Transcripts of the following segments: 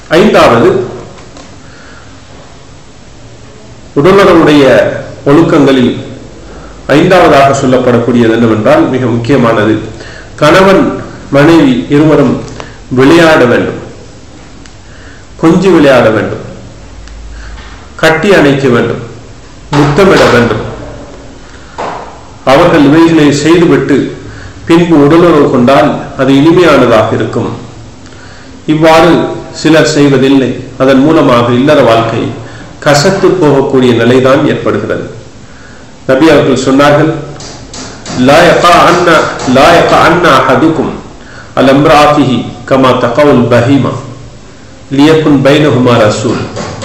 ஐந்தாவது உடலுறவுடைய ஒழுக்கங்களில் ஐந்தாவதாக சொல்லப்படக்கூடியது என்னவென்றால் மிக முக்கியமானது கணவன் மனைவி இருவரும் விளையாட வேண்டும் கொஞ்சி விளையாட வேண்டும் கட்டி அணைக்க வேண்டும் முத்தமிட வேண்டும் அவர்கள் இவைகளை செய்துவிட்டு பின்பு உடலுறவு கொண்டால் அது இனிமையானதாக இருக்கும் இவ்வாறு சிலர் செய்வதில்லை அதன் மூலமாக இல்லற வாழ்க்கை கசத்து போகக்கூடிய நிலைதான் ஏற்படுகிறது நபி அவர்கள் சொன்னார்கள் லா யகா அன்ன லா யகா அன்ன அஹதுக்கும் அல் அம்ராத்திஹி கமா தகவுல் பஹீமா லியக்குன் பைனஹுமா ரசூல்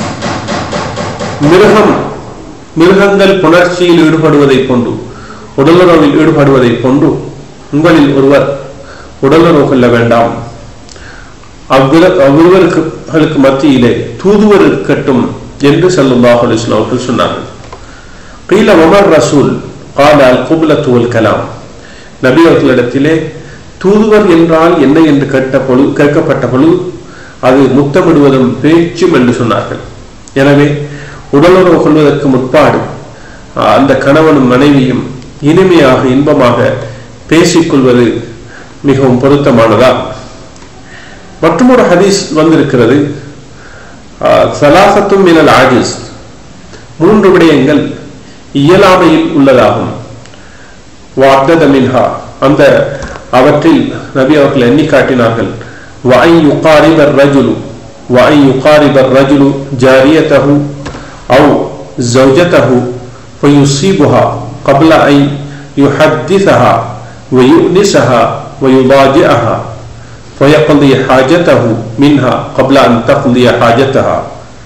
மிருகம் மிருகங்கள் புணர்ச்சியில் ஈடுபடுவதைப் போன்று உடலுறவில் ஈடுபடுவதைப் போன்று உங்களில் ஒருவர் உடலுறவு கொள்ள வேண்டாம் அவ்விரு அவ்விருவருக்கு மத்தியிலே தூதுவர் இருக்கட்டும் என்று சல்லுல்லாஹு அலைஹி வஸல்லம் அவர்கள் சொன்னார்கள் கீழ ஒமர் ரசூல் கால அல் குபுலத்து வல் கலாம் நபி அவர்களிடத்திலே தூதுவர் என்றால் என்ன என்று கேட்ட பொழுது கேட்கப்பட்ட பொழுது அது முத்தமிடுவதும் பேச்சும் என்று சொன்னார்கள் எனவே உடலுறவு கொள்வதற்கு முற்பாடு அந்த கணவனும் மனைவியும் இனிமையாக இன்பமாக பேசிக்கொள்வது மிகவும் பொருத்தமானதா மற்றொரு ஹதீஸ் வந்திருக்கிறது சலாசத்தும் மினல் ஆஜிஸ் மூன்று விடயங்கள் இயலாமையில் உள்ளதாகும் வார்த்தத மின்ஹா அந்த அவற்றில் நபி அவர்கள் எண்ணி காட்டினார்கள் وأن يقارب الرجل وأن يقارب الرجل جاريته أو زوجته فيصيبها قبل أن يحدثها ويؤنسها ويضاجعها فيقضي حاجته منها قبل أن تقضي حاجتها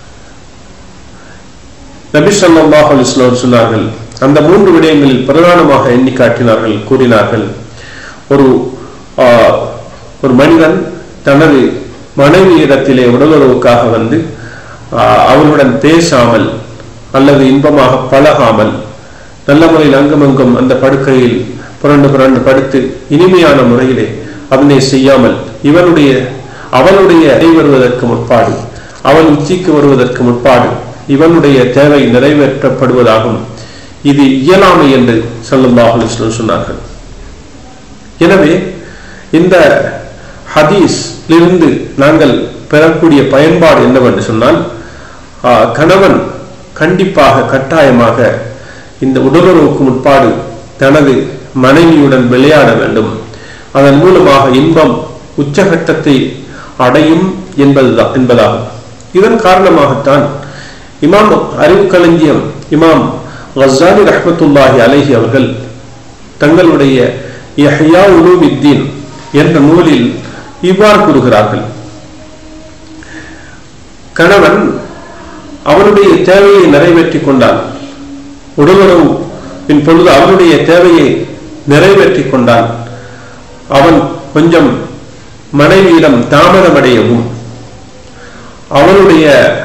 நபி ஸல்லல்லாஹு அலைஹி வஸல்லம் சொன்னார்கள் அந்த மூன்று விடயங்களில் பிரதானமாக எண்ணி காட்டினார்கள் கூறினார்கள் ஒரு ஒரு மனிதன் தனது மனைவியிடத்திலே உடலுறவுக்காக வந்து அவளுடன் பேசாமல் அல்லது இன்பமாக பழகாமல் நல்ல முறையில் அங்குமங்கும் அந்த படுக்கையில் புரண்டு புரண்டு படுத்து இனிமையான முறையிலே அதனை செய்யாமல் இவனுடைய அவளுடைய அடை வருவதற்கு முற்பாடு அவன் உச்சிக்கு வருவதற்கு முற்பாடு இவனுடைய தேவை நிறைவேற்றப்படுவதாகும் இது இயலாமை என்று சொல்லும்பாக சொன்னார்கள் எனவே இந்த ஹதீஸ்லிருந்து நாங்கள் பெறக்கூடிய பயன்பாடு என்னவென்று சொன்னால் கணவன் கண்டிப்பாக கட்டாயமாக இந்த உடலுறவுக்கு முற்பாடு தனது மனைவியுடன் விளையாட வேண்டும் அதன் மூலமாக இன்பம் உச்சகட்டத்தை அடையும் என்பதுதான் என்பதாகும் இதன் காரணமாகத்தான் இமாம் அறிவு களஞ்சியம் இமாம் கசாலி ரஹமத்துல்லாஹி அலைஹி அவர்கள் தங்களுடைய யஹ்யா உலூமித்தீன் என்ற நூலில் இவ்வாறு கூறுகிறார்கள் கணவன் அவனுடைய தேவையை நிறைவேற்றி கொண்டான் உடலுறவு பொழுது அவனுடைய தேவையை நிறைவேற்றி கொண்டான் அவன் கொஞ்சம் மனைவியிடம் தாமதமடையவும் அவனுடைய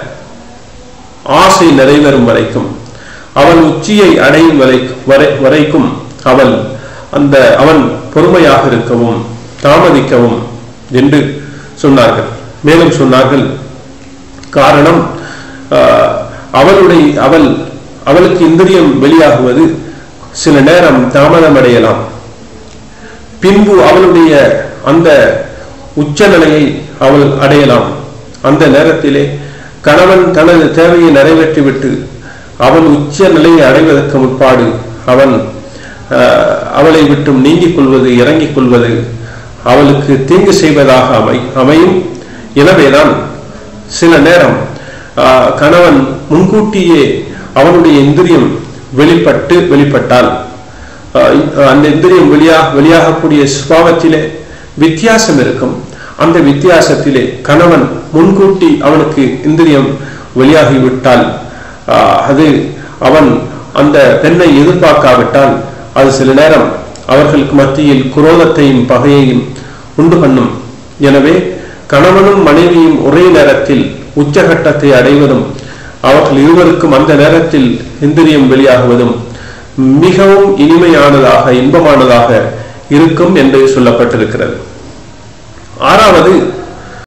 ஆசை நிறைவேறும் வரைக்கும் அவன் உச்சியை அடையும் வரை வரை வரைக்கும் அவள் அந்த அவன் பொறுமையாக இருக்கவும் தாமதிக்கவும் என்று சொன்னார்கள் மேலும் சொன்னார்கள் காரணம் அவளுடைய அவள் அவளுக்கு இந்திரியம் வெளியாகுவது சில நேரம் தாமதமடையலாம் பின்பு அவளுடைய அந்த உச்ச நிலையை அவள் அடையலாம் அந்த நேரத்திலே கணவன் தனது தேவையை நிறைவேற்றிவிட்டு அவன் உச்ச நிலையை அடைவதற்கு முற்பாடு அவன் அவளை விட்டும் நீங்கிக் கொள்வது இறங்கிக் கொள்வது அவளுக்கு தீங்கு செய்வதாக அமை அமையும் எனவேதான் சில நேரம் கணவன் முன்கூட்டியே அவனுடைய இந்திரியம் வெளிப்பட்டு வெளிப்பட்டால் அந்த இந்திரியம் வெளியா வெளியாகக்கூடிய சுபாவத்திலே வித்தியாசம் இருக்கும் அந்த வித்தியாசத்திலே கணவன் முன்கூட்டி அவனுக்கு இந்திரியம் வெளியாகிவிட்டால் அது அவன் அந்த பெண்ணை எதிர்பார்க்காவிட்டால் அது சில நேரம் அவர்களுக்கு மத்தியில் குரோதத்தையும் பகையையும் உண்டு பண்ணும் எனவே கணவனும் மனைவியும் ஒரே நேரத்தில் உச்சகட்டத்தை அடைவதும் அவர்கள் இருவருக்கும் அந்த நேரத்தில் இந்திரியம் வெளியாகுவதும் மிகவும் இனிமையானதாக இன்பமானதாக இருக்கும் என்று சொல்லப்பட்டிருக்கிறது ஆறாவது